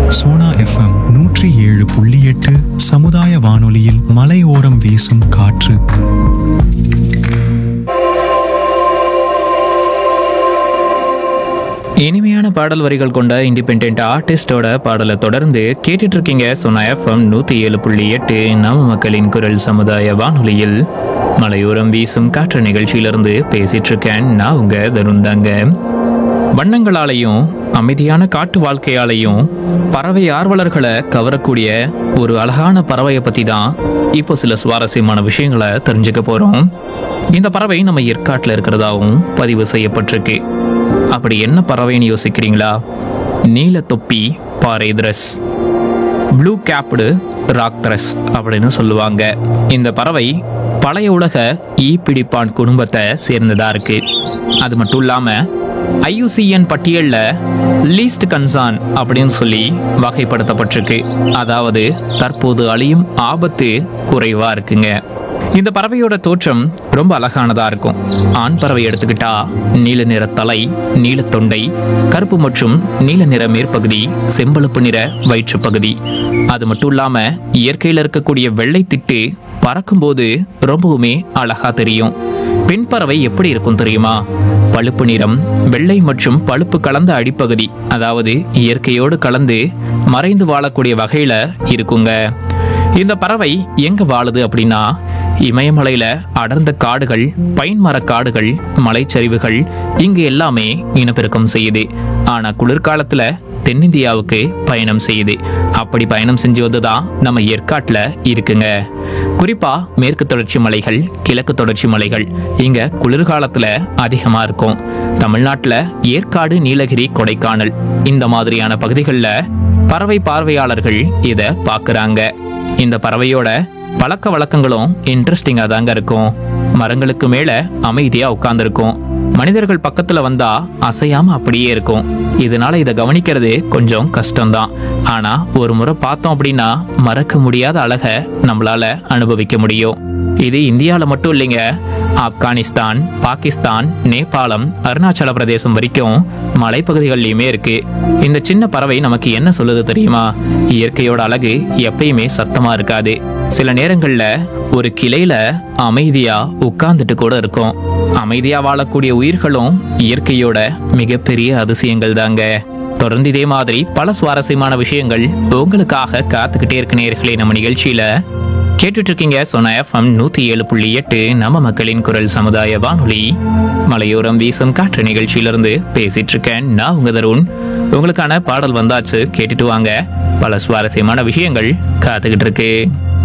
Sona FM நூற்றி ஏழு புள்ளி எட்டு சமுதாய வானொலியில் மலையோரம் வீசும் காற்று இனிமையான பாடல் வரிகள் கொண்ட இண்டிபெண்ட் ஆர்டிஸ்டோட பாடலை தொடர்ந்து கேட்டுட்டு இருக்கீங்க சொன்ன எஃப்எம் நூத்தி ஏழு புள்ளி எட்டு நம்ம மக்களின் குரல் சமுதாய வானொலியில் மலையோரம் வீசும் காற்று நிகழ்ச்சியிலிருந்து பேசிட்டு இருக்கேன் நான் உங்க தருந்தாங்க வண்ணங்களாலையும் அமைதியான காட்டு வாழ்க்கையாலையும் பறவை ஆர்வலர்களை கவரக்கூடிய ஒரு அழகான பறவையை பத்தி தான் இப்போ சில சுவாரஸ்யமான விஷயங்களை தெரிஞ்சுக்க போறோம் இந்த பறவை நம்ம ஏற்காட்டில் இருக்கிறதாவும் பதிவு செய்யப்பட்டிருக்கு அப்படி என்ன பறவைன்னு யோசிக்கிறீங்களா நீல தொப்பி பாறைத்ரஸ் ப்ளூ கேப்டு ராக்த்ரஸ் அப்படின்னு சொல்லுவாங்க இந்த பறவை பழைய உலக ஈ பிடிப்பான் குடும்பத்தை சேர்ந்ததா இருக்கு அது மட்டும் இல்லாம ஐயுசிஎன் பட்டியல்ல லீஸ்ட் கன்சான் அப்படின்னு சொல்லி வகைப்படுத்தப்பட்டிருக்கு அதாவது தற்போது அழியும் ஆபத்து குறைவா இருக்குங்க இந்த பறவையோட தோற்றம் ரொம்ப அழகானதா இருக்கும் ஆண் பறவை எடுத்துக்கிட்டா நீல நிற தலை நீல தொண்டை கருப்பு மற்றும் நீல நிற மேற்பகுதி செம்பழுப்பு நிற வயிற்றுப் பகுதி அது மட்டும் இல்லாம இயற்கையில் இருக்கக்கூடிய வெள்ளை திட்டு பறக்கும்போது ரொம்பவுமே அழகா தெரியும் பெண் பறவை எப்படி இருக்கும் தெரியுமா பழுப்பு நிறம் வெள்ளை மற்றும் பழுப்பு கலந்த அடிப்பகுதி அதாவது இயற்கையோடு கலந்து மறைந்து வாழக்கூடிய வகையில இருக்குங்க இந்த பறவை எங்க வாழுது அப்படின்னா இமயமலையில அடர்ந்த காடுகள் பைன் மர காடுகள் மலைச்சரிவுகள் இங்கு எல்லாமே இனப்பெருக்கம் செய்யுது ஆனா குளிர்காலத்துல தென்னிந்தியாவுக்கு பயணம் செய்யுது அப்படி பயணம் செஞ்சு வந்துதான் நம்ம ஏற்காட்டுல இருக்குங்க குறிப்பா மேற்கு தொடர்ச்சி மலைகள் கிழக்கு தொடர்ச்சி மலைகள் இங்க குளிர்காலத்துல அதிகமா இருக்கும் தமிழ்நாட்டுல ஏற்காடு நீலகிரி கொடைக்கானல் இந்த மாதிரியான பகுதிகளில் பறவை பார்வையாளர்கள் இத பார்க்கறாங்க இந்த பறவையோட பழக்க வழக்கங்களும் இன்ட்ரெஸ்டிங்கா தாங்க இருக்கும் மரங்களுக்கு மேல அமைதியா உட்கார்ந்துருக்கும் மனிதர்கள் பக்கத்துல வந்தா அசையாம அப்படியே இருக்கும் இதனால இதை கவனிக்கிறது கொஞ்சம் கஷ்டம்தான் ஆனா ஒரு முறை பார்த்தோம் அப்படின்னா மறக்க முடியாத அழகை நம்மளால அனுபவிக்க முடியும் இது இந்தியால மட்டும் இல்லைங்க ஆப்கானிஸ்தான் பாகிஸ்தான் நேபாளம் அருணாச்சல பிரதேசம் வரைக்கும் மலைப்பகுதிகள்லையுமே இருக்கு இந்த சின்ன பறவை நமக்கு என்ன சொல்லுது தெரியுமா இயற்கையோட அழகு எப்பயுமே சத்தமா இருக்காது சில நேரங்கள்ல ஒரு கிளையில அமைதியா உட்கார்ந்துட்டு கூட இருக்கும் அமைதியா வாழக்கூடிய உயிர்களும் இயற்கையோட மிகப்பெரிய அதிசயங்கள் தாங்க தொடர்ந்து இதே மாதிரி பல சுவாரஸ்யமான விஷயங்கள் உங்களுக்காக காத்துக்கிட்டே இருக்கு நேயர்களே நம்ம நிகழ்ச்சியில கேட்டுட்டு இருக்கீங்க சொன்ன எஃப்எம் நூத்தி ஏழு புள்ளி எட்டு நம்ம மக்களின் குரல் சமுதாய வானொலி மலையோரம் வீசும் காற்று நிகழ்ச்சியிலிருந்து பேசிட்டு இருக்கேன் நான் உங்க தருண் உங்களுக்கான பாடல் வந்தாச்சு கேட்டுட்டு வாங்க பல சுவாரஸ்யமான விஷயங்கள் காத்துக்கிட்டு இருக்கு